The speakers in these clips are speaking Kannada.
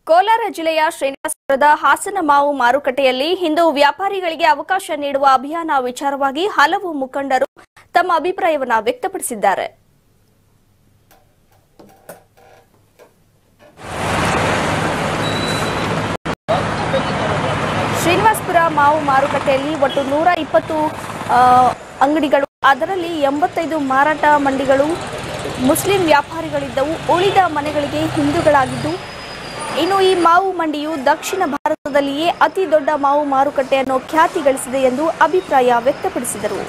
ಕೋಲಾರ ಜಿಲ್ಲೆಯ ಶ್ರೀನಿವಾಸಪುರದ ಹಾಸನ ಮಾವು ಮಾರುಕಟ್ಟೆಯಲ್ಲಿ ಹಿಂದೂ ವ್ಯಾಪಾರಿಗಳಿಗೆ ಅವಕಾಶ ನೀಡುವ ಅಭಿಯಾನ ವಿಚಾರವಾಗಿ ಹಲವು ಮುಖಂಡರು ತಮ್ಮ ಅಭಿಪ್ರಾಯವನ್ನ ವ್ಯಕ್ತಪಡಿಸಿದ್ದಾರೆ ಶ್ರೀನಿವಾಸಪುರ ಮಾವು ಮಾರುಕಟ್ಟೆಯಲ್ಲಿ ಒಟ್ಟು ನೂರ ಇಪ್ಪತ್ತು ಆ, ಅಂಗಡಿಗಳು ಅದರಲ್ಲಿ ಎಂಬತ್ತೈದು ಮಾರಾಟ ಮಂಡಿಗಳು ಮುಸ್ಲಿಂ ವ್ಯಾಪಾರಿಗಳಿದ್ದವು ಉಳಿದ ಮನೆಗಳಿಗೆ ಹಿಂದೂಗಳಾಗಿದ್ದು ಇನ್ನು ಈ ಮಾವು ಮಂಡಿಯು ದಕ್ಷಿಣ ಭಾರತದಲ್ಲಿಯೇ ಅತಿ ದೊಡ್ಡ ಮಾವು ಮಾರುಕಟ್ಟೆ ಅನ್ನೋ ಖ್ಯಾತಿ ಗಳಿಸಿದೆ ಎಂದು ಅಭಿಪ್ರಾಯ ವ್ಯಕ್ತಪಡಿಸಿದರು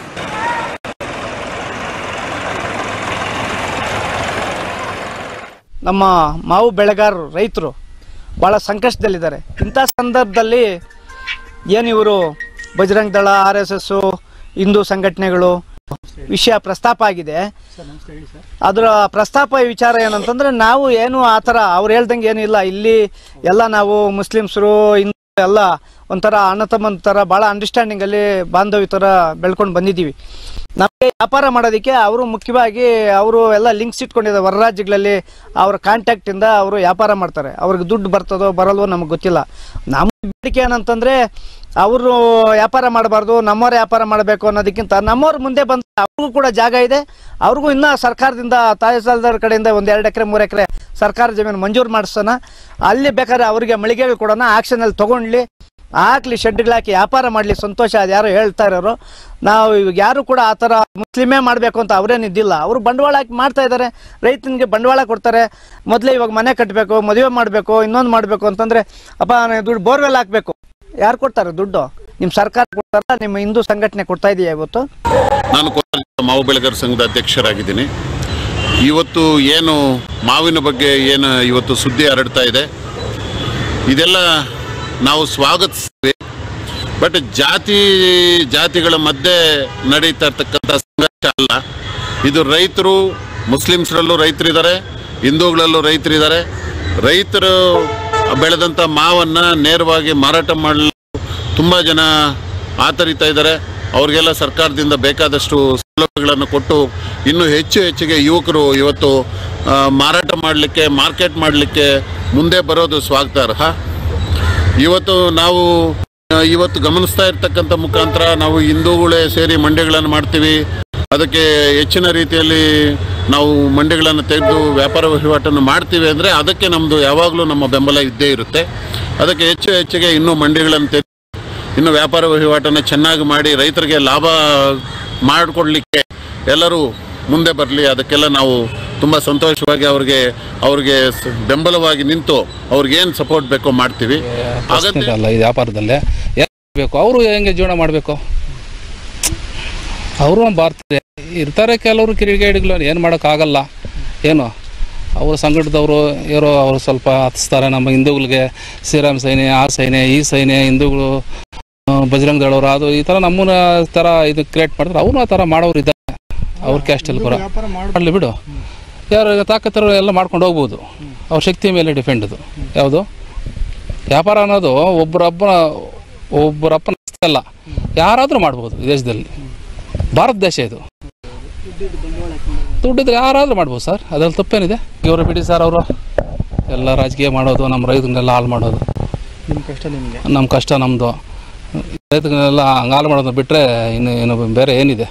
ನಮ್ಮ ಮಾವು ಬೆಳೆಗಾರರು ರೈತರು ಭಾಳ ಸಂಕಷ್ಟದಲ್ಲಿದ್ದಾರೆ ಇಂಥ ಸಂದರ್ಭದಲ್ಲಿ ಏನು ಇವರು ಬಜರಂಗ್ ದಳ ಆರ್ ಎಸ್ ಎಸ್ಸು ಹಿಂದೂ ಸಂಘಟನೆಗಳು ವಿಷಯ ಪ್ರಸ್ತಾಪ ಆಗಿದೆ ಅದರ ಪ್ರಸ್ತಾಪ ವಿಚಾರ ಏನಂತಂದ್ರೆ ನಾವು ಏನು ಆ ಥರ ಅವ್ರು ಹೇಳ್ದಂಗೆ ಏನಿಲ್ಲ ಇಲ್ಲಿ ಎಲ್ಲ ನಾವು ಮುಸ್ಲಿಮ್ಸರು ಹಿಂದೂ ಎಲ್ಲ ಒಂಥರ ಅಣ್ಣ ತಮ್ಮನ ಥರ ಭಾಳ ಅಂಡರ್ಸ್ಟ್ಯಾಂಡಿಂಗಲ್ಲಿ ಬಾಂಧವ್ಯ ಥರ ಬೆಳ್ಕೊಂಡು ಬಂದಿದ್ದೀವಿ ನಮಗೆ ವ್ಯಾಪಾರ ಮಾಡೋದಕ್ಕೆ ಅವರು ಮುಖ್ಯವಾಗಿ ಅವರು ಎಲ್ಲ ಲಿಂಕ್ಸ್ ಇಟ್ಕೊಂಡಿದ್ದಾರೆ ಹೊರ ರಾಜ್ಯಗಳಲ್ಲಿ ಅವರ ಕಾಂಟ್ಯಾಕ್ಟಿಂದ ಅವರು ವ್ಯಾಪಾರ ಮಾಡ್ತಾರೆ ಅವ್ರಿಗೆ ದುಡ್ಡು ಬರ್ತದೋ ಬರಲ್ವೋ ನಮಗೆ ಗೊತ್ತಿಲ್ಲ ನಮ್ಮ ಬೇಡಿಕೆ ಏನಂತಂದರೆ ಅವರು ವ್ಯಾಪಾರ ಮಾಡಬಾರ್ದು ನಮ್ಮವ್ರು ವ್ಯಾಪಾರ ಮಾಡಬೇಕು ಅನ್ನೋದಕ್ಕಿಂತ ನಮ್ಮವ್ರ ಮುಂದೆ ಬಂದ ಅವ್ರಿಗೂ ಕೂಡ ಜಾಗ ಇದೆ ಅವ್ರಿಗೂ ಇನ್ನೂ ಸರ್ಕಾರದಿಂದ ತಹಸೀಲ್ದಾರ್ ಕಡೆಯಿಂದ ಒಂದು ಎರಡು ಎಕರೆ ಮೂರು ಎಕರೆ ಸರ್ಕಾರ ಜಮೀನು ಮಂಜೂರು ಮಾಡಿಸೋಣ ಅಲ್ಲಿ ಬೇಕಾದ್ರೆ ಅವರಿಗೆ ಮಳಿಗೆಗಳು ಕೊಡೋಣ ಆಕ್ಷನಲ್ಲಿ ತೊಗೊಂಡ್ಲಿ ಹಾಕ್ಲಿ ಶೆಡ್ಗಳು ಹಾಕಿ ವ್ಯಾಪಾರ ಮಾಡಲಿ ಸಂತೋಷ ಅದು ಯಾರು ಹೇಳ್ತಾ ಇರೋರು ನಾವು ಇವಾಗ ಯಾರು ಕೂಡ ಆ ಥರ ಮುಸ್ಲಿಮೇ ಮಾಡಬೇಕು ಅಂತ ಅವರೇನಿದ್ದಿಲ್ಲ ಅವರು ಬಂಡವಾಳ ಹಾಕಿ ಮಾಡ್ತಾ ಇದ್ದಾರೆ ರೈತನಿಗೆ ಬಂಡವಾಳ ಕೊಡ್ತಾರೆ ಮೊದಲೇ ಇವಾಗ ಮನೆ ಕಟ್ಟಬೇಕು ಮದುವೆ ಮಾಡಬೇಕು ಇನ್ನೊಂದು ಮಾಡಬೇಕು ಅಂತಂದರೆ ಅಪ್ಪ ನಾನು ದುಡ್ಡು ಬೋರ್ವೆಲ್ ಹಾಕಬೇಕು ಯಾರು ಕೊಡ್ತಾರೆ ದುಡ್ಡು ನಿಮ್ಮ ಸರ್ಕಾರ ಕೊಡ್ತಾರ ನಿಮ್ಮ ಹಿಂದೂ ಸಂಘಟನೆ ಕೊಡ್ತಾ ಇದೆಯಾ ಇವತ್ತು ನಾನು ಕೋಲಾರ ಜಿಲ್ಲಾ ಮಾವು ಬೆಳೆಗಾರ ಸಂಘದ ಅಧ್ಯಕ್ಷರಾಗಿದ್ದೀನಿ ಇವತ್ತು ಏನು ಮಾವಿನ ಬಗ್ಗೆ ಏನು ಇವತ್ತು ಸುದ್ದಿ ಹರಡ್ತಾ ಇದೆ ಇದೆಲ್ಲ ನಾವು ಸ್ವಾಗತಿಸ್ತೀವಿ ಬಟ್ ಜಾತಿ ಜಾತಿಗಳ ಮಧ್ಯೆ ನಡೀತಾ ಇರ್ತಕ್ಕಂಥ ಸಂಘರ್ಷ ಅಲ್ಲ ಇದು ರೈತರು ಮುಸ್ಲಿಮ್ಸ್ರಲ್ಲೂ ರೈತರಿದ್ದಾರೆ ಹಿಂದೂಗಳಲ್ಲೂ ರೈತರಿದ್ದಾರೆ ರೈತರು ಬೆಳೆದಂಥ ಮಾವನ್ನು ನೇರವಾಗಿ ಮಾರಾಟ ಮಾಡಲು ತುಂಬ ಜನ ಆತರಿತಾ ಇದ್ದಾರೆ ಅವ್ರಿಗೆಲ್ಲ ಸರ್ಕಾರದಿಂದ ಬೇಕಾದಷ್ಟು ಸೌಲಭ್ಯಗಳನ್ನು ಕೊಟ್ಟು ಇನ್ನೂ ಹೆಚ್ಚು ಹೆಚ್ಚಿಗೆ ಯುವಕರು ಇವತ್ತು ಆ, ಮಾರಾಟ ಮಾಡಲಿಕ್ಕೆ ಮಾರ್ಕೆಟ್ ಮಾಡಲಿಕ್ಕೆ ಮುಂದೆ ಬರೋದು ಸ್ವಾಗತಾರ್ಹ ಇವತ್ತು ನಾವು ಆ, ಇವತ್ತು ಗಮನಿಸ್ತಾ ಇರ್ತಕ್ಕಂಥ ಮುಖಾಂತರ ನಾವು ಹಿಂದೂಗಳೇ ಸೇರಿ ಮಂಡ್ಯಗಳನ್ನು ಮಾಡ್ತೀವಿ ಅದಕ್ಕೆ ಹೆಚ್ಚಿನ ರೀತಿಯಲ್ಲಿ ನಾವು ಮಂಡ್ಯಗಳನ್ನು ತೆಗೆದು ವ್ಯಾಪಾರ ವಹಿವಾಟನ್ನು ಮಾಡ್ತೀವಿ ಅಂದರೆ ಅದಕ್ಕೆ ನಮ್ಮದು ಯಾವಾಗಲೂ ನಮ್ಮ ಬೆಂಬಲ ಇದ್ದೇ ಇರುತ್ತೆ ಅದಕ್ಕೆ ಹೆಚ್ಚು ಹೆಚ್ಚಿಗೆ ಇನ್ನೂ ಮಂಡ್ಯಗಳನ್ನು ತೆಗೆದು ಇನ್ನು ವ್ಯಾಪಾರ ವಹಿವಾಟನ್ನು ಚೆನ್ನಾಗಿ ಮಾಡಿ ರೈತರಿಗೆ ಲಾಭ ಮಾಡಿಕೊಡ್ಲಿಕ್ಕೆ ಎಲ್ಲರೂ ಮುಂದೆ ಬರಲಿ ಅದಕ್ಕೆಲ್ಲ ನಾವು ತುಂಬ ಸಂತೋಷವಾಗಿ ಅವ್ರಿಗೆ ಅವ್ರಿಗೆ ಸ- ಬೆಂಬಲವಾಗಿ ನಿಂತು ಅವ್ರಿಗೇನು ಸಪೋರ್ಟ್ ಬೇಕೋ ಮಾಡ್ತೀವಿ ಪ್ರಶ್ನೆ ಅಲ್ಲ ಈ ವ್ಯಾಪಾರದಲ್ಲೇ ಏನು ಬೇಕು ಅವರು ಹೆಂಗೆ ಜೀವನ ಮಾಡಬೇಕು ಅವರು ಬರ್ತಾರೆ ಇರ್ತಾರೆ ಕೆಲವರು ಕಿಡಿಗೇಡಿಗಳು ಏನು ಮಾಡೋಕ್ಕಾಗಲ್ಲ ಏನು ಅವರು ಸಂಘಟದವರು ಇರೋ ಅವರು ಸ್ವಲ್ಪ ಹತ್ತಿಸ್ತಾರೆ ನಮ್ಮ ಹಿಂದೂಗಳಿಗೆ ಶ್ರೀರಾಮ್ ಸೇನೆ ಆ ಸೇನೆ ಈ ಸೇನೆ ಹಿಂದೂಗಳು ಆ, ಬಜರಂಗ್ ದಳವರು ಅದು ಈ ಥರ ನಮ್ಮನ್ನ ಥರ ಇದು ಕ್ರಿಯೇಟ್ ಮಾಡಿದ್ರೆ ಅವರು ಆ ಥರ ಮಾಡೋರು ಇದ್ದಾರೆ ಅವ್ರ ಕ್ಯಾಸ್ಟಲ್ಲಿ ಕೂಡ ಮಾಡಲಿ ಬಿಡು ಯಾರು ತಾಕತ್ತರು ಎಲ್ಲ ಮಾಡ್ಕೊಂಡು ಹೋಗ್ಬೋದು ಅವ್ರ ಶಕ್ತಿ ಮೇಲೆ ಡಿಪೆಂಡ್ ಅದು ಯಾವುದು ವ್ಯಾಪಾರ ಅನ್ನೋದು ಒಬ್ಬರೊಬ್ಬನ ಒಬ್ಬರಪ್ಪನ ಆಸ್ತಿ ಅಲ್ಲ ಯಾರಾದರೂ ಮಾಡ್ಬೋದು ಈ ದೇಶದಲ್ಲಿ ಭಾರತ ದೇಶ ಇದು ದುಡ್ಡಿದ್ರೆ ಯಾರಾದರೂ ಮಾಡ್ಬೋದು ಸರ್ ಅದ್ರಲ್ಲಿ ತಪ್ಪೇನಿದೆ ಇವರು ಬಿಡಿ ಸರ್ ಅವರು ಎಲ್ಲ ರಾಜಕೀಯ ಮಾಡೋದು ನಮ್ಮ ರೈತರನ್ನೆಲ್ಲ ಹಾಳು ಮಾಡೋದು ನಿಮ್ಮ ಕಷ್ಟ ನಿಮಗೆ ನಮ್ಮ ಕಷ್ಟ ನಮ್ಮದು ರೈತರನ್ನೆಲ್ಲ ಹಂಗೆ ಹಾಳು ಮಾಡೋದು ಬಿಟ್ಟರೆ ಇನ್ನು ಏನು ಬೇರೆ ಏನಿದೆ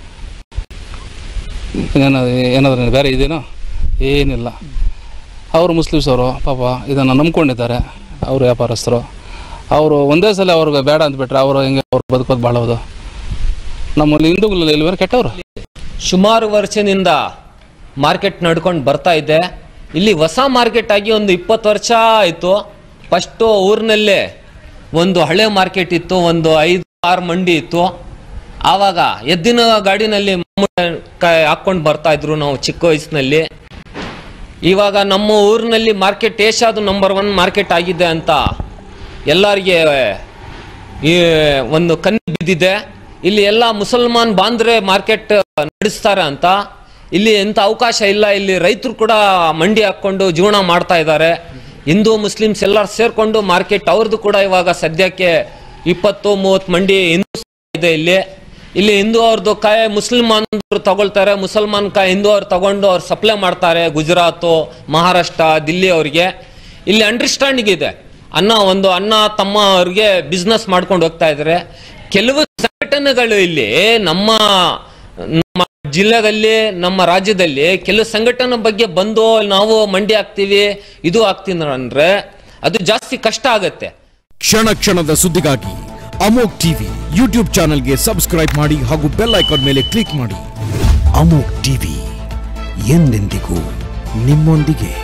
ಏನು ಏನಾದರೂ ಬೇರೆ ಇದೇನೋ ಏನಿಲ್ಲ ಅವರು ಮುಸ್ಲಿಮ್ಸ್ ಅವರು ಪಾಪ ಇದನ್ನು ನಂಬ್ಕೊಂಡಿದ್ದಾರೆ ಅವರು ವ್ಯಾಪಾರಸ್ಥರು ಅವರು ಒಂದೇ ಸಲ ಅವ್ರಿಗೆ ಬೇಡ ಅಂದ್ಬಿಟ್ರೆ ಅವರು ಹೆಂಗೆ ಅವ್ರು ಬದುಕೋದು ಬಾಳೋದು ನಮ್ಮಲ್ಲಿ ಹಿಂದೂಗಳಲ್ಲಿ ಇಲ್ವೇನು ಕೆಟ್ಟವರು ಸುಮಾರು ವರ್ಷದಿಂದ ಮಾರ್ಕೆಟ್ ನಡ್ಕೊಂಡು ಬರ್ತಾ ಇದ್ದೆ ಇಲ್ಲಿ ಹೊಸ ಮಾರ್ಕೆಟ್ ಆಗಿ ಒಂದು ಇಪ್ಪತ್ತು ವರ್ಷ ಆಯಿತು ಫಸ್ಟು ಊರಿನಲ್ಲೇ ಒಂದು ಹಳೆ ಮಾರ್ಕೆಟ್ ಇತ್ತು ಒಂದು ಐದು ಆರು ಮಂಡಿ ಇತ್ತು ಆವಾಗ ಎದ್ದಿನ ಗಾಡಿನಲ್ಲಿ ಮಾಮೂಲಿ ಹಾಕ್ಕೊಂಡು ಬರ್ತಾ ಇದ್ರು ನಾವು ಚಿಕ್ಕ ವಯಸ್ಸಿನಲ್ಲಿ ಇವಾಗ ನಮ್ಮ ಊರಿನಲ್ಲಿ ಮಾರ್ಕೆಟ್ ಏಷ್ಯಾದು ನಂಬರ್ ಒನ್ ಮಾರ್ಕೆಟ್ ಆಗಿದೆ ಅಂತ ಎಲ್ಲರಿಗೆ ಈ ಒಂದು ಕಣ್ಣು ಬಿದ್ದಿದೆ ಇಲ್ಲಿ ಎಲ್ಲ ಮುಸಲ್ಮಾನ್ ಬಾಂದ್ರೆ ಮಾರ್ಕೆಟ್ ನಡೆಸ್ತಾರೆ ಅಂತ ಇಲ್ಲಿ ಎಂಥ ಅವಕಾಶ ಇಲ್ಲ ಇಲ್ಲಿ ರೈತರು ಕೂಡ ಮಂಡಿ ಹಾಕ್ಕೊಂಡು ಜೀವನ ಮಾಡ್ತಾ ಇದ್ದಾರೆ ಹಿಂದೂ ಮುಸ್ಲಿಮ್ಸ್ ಎಲ್ಲರೂ ಸೇರ್ಕೊಂಡು ಮಾರ್ಕೆಟ್ ಅವ್ರದ್ದು ಕೂಡ ಇವಾಗ ಸದ್ಯಕ್ಕೆ ಇಪ್ಪತ್ತು ಮೂವತ್ತು ಮಂಡಿ ಹಿಂದೂ ಇದೆ ಇಲ್ಲಿ ಇಲ್ಲಿ ಹಿಂದೂ ಅವ್ರದ್ದು ಕಾಯಿ ಮುಸ್ಲಿಮಾನ್ ತಗೊಳ್ತಾರೆ ಮುಸಲ್ಮಾನ್ ಕಾಯಿ ಹಿಂದೂ ಅವ್ರು ತಗೊಂಡು ಅವ್ರು ಸಪ್ಲೈ ಮಾಡ್ತಾರೆ ಗುಜರಾತು ಮಹಾರಾಷ್ಟ್ರ ದಿಲ್ಲಿ ಅವ್ರಿಗೆ ಇಲ್ಲಿ ಅಂಡರ್ಸ್ಟ್ಯಾಂಡಿಂಗ್ ಇದೆ ಅನ್ನ ಒಂದು ಅಣ್ಣ ತಮ್ಮ ಅವ್ರಿಗೆ ಬಿಸ್ನೆಸ್ ಮಾಡ್ಕೊಂಡು ಹೋಗ್ತಾ ಇದ್ದಾರೆ ಕೆಲವು ಸಂಘಟನೆಗಳು ಇಲ್ಲಿ ನಮ್ಮ ನಮ್ಮ ಜಿಲ್ಲೆದಲ್ಲಿ ನಮ್ಮ ರಾಜ್ಯದಲ್ಲಿ ಕೆಲವು ಸಂಘಟನೆ ಬಗ್ಗೆ ಬಂದು ನಾವು ಮಂಡಿ ಹಾಕ್ತೀವಿ ಇದು ಹಾಕ್ತೀವಿ ಅಂದ್ರೆ ಅದು ಜಾಸ್ತಿ ಕಷ್ಟ ಆಗತ್ತೆ ಕ್ಷಣ ಕ್ಷಣದ ಸುದ್ದಿಗಾಗಿ ಅಮೋಕ್ ಟಿವಿ ಯೂಟ್ಯೂಬ್ ಚಾನೆಲ್ಗೆ ಸಬ್ಸ್ಕ್ರೈಬ್ ಮಾಡಿ ಹಾಗೂ ಬೆಲ್ ಐಕಾನ್ ಮೇಲೆ ಕ್ಲಿಕ್ ಮಾಡಿ ಅಮೋಕ್ ಟಿವಿ ಎಂದೆಂದಿಗೂ ನಿಮ್ಮೊಂದಿಗೆ